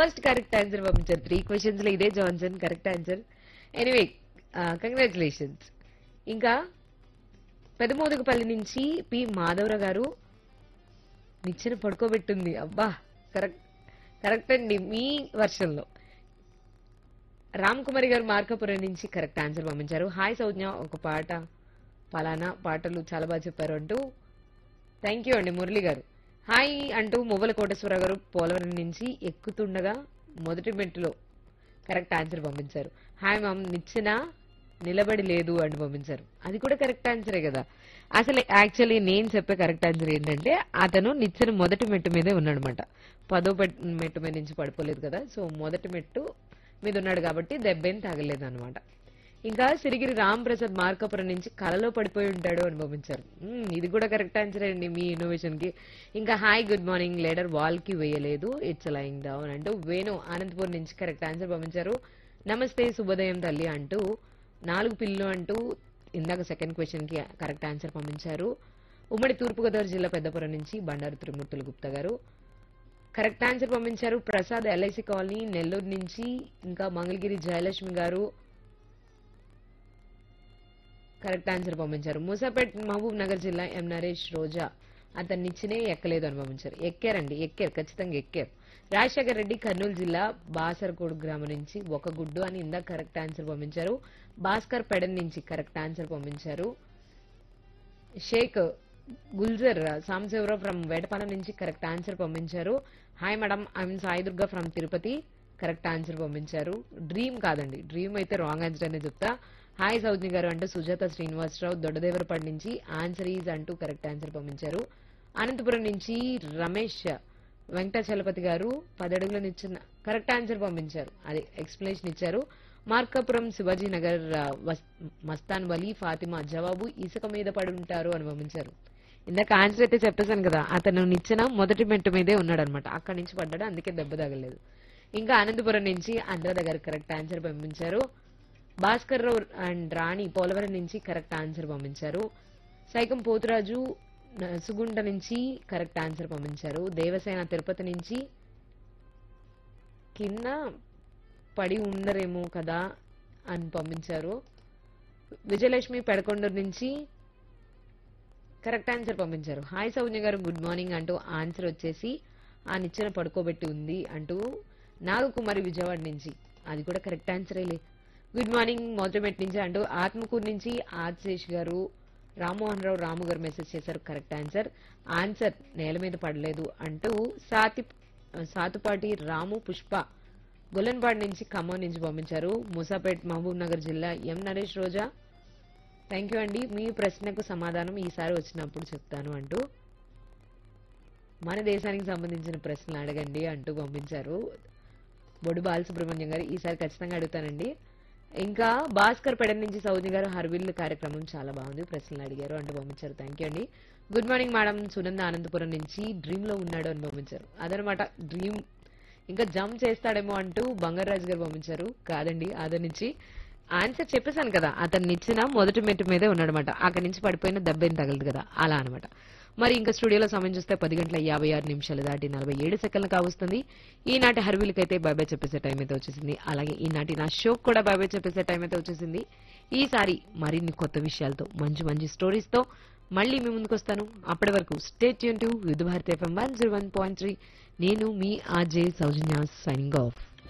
first correct answer పంపించారు three questions లో ఇదే Johnson correct answer anyway congratulations ఇంకా పెదమోదకపల్లి నుంచి పి మాధవరావు గారు నిచ్చెన పడుకోబెట్టింది అబ్బా కరెక్ట్ కరెక్ట్ అండి మీ వర్షంలో రామ్ కుమారి గారు మార్కాపురం నుంచి కరెక్ట్ ఆన్సర్ పంపించారు హాయ్ సౌజ్ఞ ఒక పాట పలానా పాటలు చాలా బాగా చెప్పారు అంటూ థ్యాంక్ యూ అండి మురళి గారు హాయ్ అంటూ మువ్వల కోటేశ్వరరావు గారు పోలవరం నుంచి ఎక్కుతుండగా మొదటి మెట్టులో కరెక్ట్ ఆన్సర్ పంపించారు హాయ్ మామ్ నిచ్చిన నిలబడి లేదు అని పంపించారు అది కూడా కరెక్ట్ ఆన్సరే కదా అసలు యాక్చువల్లీ నేను చెప్పే కరెక్ట్ ఆన్సర్ ఏంటంటే అతను నిచ్చెన మొదటి మెట్టు మీదే ఉన్నాడనమాట పదో పెట్- మెట్టు మీద నుంచి పడిపోలేదు కదా సో మొదటి మెట్టు మీద ఉన్నాడు కాబట్టి దెబ్బేం తగలేదు అనమాట ఇంకా సిరిగిరి రామ్ ప్రసాద్ మార్కాపురం నుంచి కలలో పడిపోయి ఉంటాడు అని పంపించారు మ్మ్, ఇది కూడా కరెక్ట్ ఆన్సర్ అండి మీ ఇన్నోవేషన్ కి ఇంకా hi good morning ladder wall కి వేయలేదు ఇట్స్ లైంగ్ డౌన్ అంటూ వేణు అనంతపురం నుంచి కరెక్ట్ ఆన్సర్ పంపించారు నమస్తే శుభోదయం తల్లి అంటూ నాలుగు పిల్లు అంటూ ఇందాక సెకండ్ క్వశ్చన్ కి కరెక్ట్ ఆన్సర్ పంపించారు ఉమ్మడి తూర్పుగోదావరి జిల్లా పెద్దపురం నుంచి బండారు త్రిమూర్తులు గుప్తా గారు కరెక్ట్ ఆన్సర్ పంపించారు ప్రసాద్ ఎల్ఐసి కాలనీ నెల్లూరు నుంచి ఇంకా మంగళగిరి జయలక్ష్మి గారు కరెక్ట్ ఆన్సర్ పంపించారు మూసాపేట్ మహబూబ్ నగర్ జిల్లా ఎం నరేష్ రోజా అతన్ని ఇచ్చినే ఎక్కలేదు అని పంపించారు ఎక్కారండి ఎక్కారు ఖచ్చితంగా ఎక్కారు రాజశేఖర్ రెడ్డి కర్నూలు జిల్లా బాసర్కోడు గ్రామం నుంచి ఒక గుడ్డు అని ఇందాక కరెక్ట్ ఆన్సర్ పంపించారు భాస్కర్ పెడన్ నుంచి కరెక్ట్ ఆన్సర్ పంపించారు షేక్ గుల్జర్ సాంశివరావు ఫ్రమ్ వేటపాలెం నుంచి కరెక్ట్ ఆన్సర్ పంపించారు hi madam I'm Sai Durga from Tirupati correct answer పంపించారు డ్రీమ్ కాదండి డ్రీమ్ అయితే రాంగ్ ఆన్సర్ అనే చెప్తా హాయ్ సౌజ్ని గారు అంటూ సుజాత శ్రీనివాసరావు దొడ్డదేవరపడి నుంచి ఆన్సర్ ఈజ్ అంటూ కరెక్ట్ ఆన్సర్ పంపించారు అనంతపురం నుంచి రమేష్ వెంకటాచలపతి గారు పదడుగుల నిచ్చిన కరెక్ట్ ఆన్సర్ పంపించారు అది ఎక్స్ప్లెనేషన్ ఇచ్చారు మార్కాపురం శివాజీ నగర్ ఆ, వస్- మస్తాన్ వలీ ఫాతిమా జవాబు ఇసుక మీద పడి ఉంటారు అని పంపించారు ఇందాక ఆన్సర్ అయితే చెప్పేశాను కదా అతను నిచ్చిన మొదటి మెట్టు మీదే ఉన్నాడు అనమాట అక్కడి నుంచి పడ్డాడు అందుకే దెబ్బ తగలేదు ఇంకా అనంతపురం నుంచి అనురాధ గారు కరెక్ట్ ఆన్సర్ పంపించారు భాస్కర్ రావు అండ్ రాణి పోలవరం నుంచి కరెక్ట్ ఆన్సర్ పంపించారు సైకం పోతురాజు న- సుగుంట నుంచి కరెక్ట్ ఆన్సర్ పంపించారు దేవసేన తిరుపతి నుంచి కింద పడి ఉండరేమో కదా అని పంపించారు విజయలక్ష్మి పెడకొండూరు నుంచి కరెక్ట్ ఆన్సర్ పంపించారు హాయ్ సౌజ్ఞ గారు గుడ్ మార్నింగ్ అంటూ ఆన్సర్ వచ్చేసి ఆ నిచ్చెన పడుకోబెట్టి ఉంది అంటూ నాగకుమారి విజయవాడ నుంచి అది కూడా కరెక్ట్ ఆన్సరేలే గుడ్ మార్నింగ్ మొదటిమెట్ నుంచి అంటూ ఆత్మకూరు నుంచి ఆశేష్ గారు రామ్మోహన్ రావు రాము గారు మెసేజ్ చేశారు కరెక్ట్ ఆన్సర్ ఆన్సర్ నేల మీద పడలేదు అంటూ సాతి సాతుపాటి రాము పుష్ప గొల్లన్పాడు నుంచి ఖమ్మం నుంచి పంపించారు మూసాపేట్ మహబూబ్ నగర్ జిల్లా M Naresh Roja thank you అండి మీ ప్రశ్నకు సమాధానం ఈసారి వచ్చినప్పుడు చెప్తాను అంటూ మన దేశానికి సంబంధించిన ప్రశ్నలు అడగండి అంటూ పంపించారు బొడు బాలసుబ్రహ్మణ్యం గారు ఈసారి ఖచ్చితంగా అడుగుతానండి ఇంకా భాస్కర్ పెడ నుంచి సౌజి గారు హర్విల్ కార్యక్రమం చాలా బాగుంది ప్రశ్నలు అడిగారు అంటూ పంపించారు థ్యాంక్ యూ అండి good morning madam Sunanda Anantapur నుంచి డ్రీమ్ లో ఉన్నాడు అని పంపించారు అదనమాట డ్రీమ్ ఇంకా జంప్ చేస్తాడేమో అంటూ బంగారాజు గారు పంపించారు కాదండి అదర్ నుంచి ఆన్సర్ చెప్పేశాను కదా అతన్ని ఇచ్చిన మొదటి మెట్టు మీదే ఉన్నాడనమాట అక్కడి నుంచి పడిపోయిన దెబ్బేం తగలదు కదా అలా అనమాట మరి ఇంకా స్టూడియోలో సమయం చూస్తే పది గంటల యాభై ఆరు నిమిషాలు దాటి నలభై ఏడు సెకండ్లు కావస్తుంది ఈనాటి హర్వీలకైతే బాబాయ్ చెప్పేసే టైం అయితే వచ్చేసింది అలాగే ఈనాటి నా షో కూడా బాబాయ్ చెప్పేసే టైం అయితే వచ్చేసింది ఈసారి మరిన్ని కొత్త విషయాలతో మంచి మంచి స్టోరీస్ తో మళ్ళీ మీ ముందుకు వస్తాను అప్పటి వరకు స్టేట్ యూన్ టు Yuddha Bharati FM one zero one point three నేను మీ ఆర్జే సౌజన్య సైనింగ్ ఆఫ్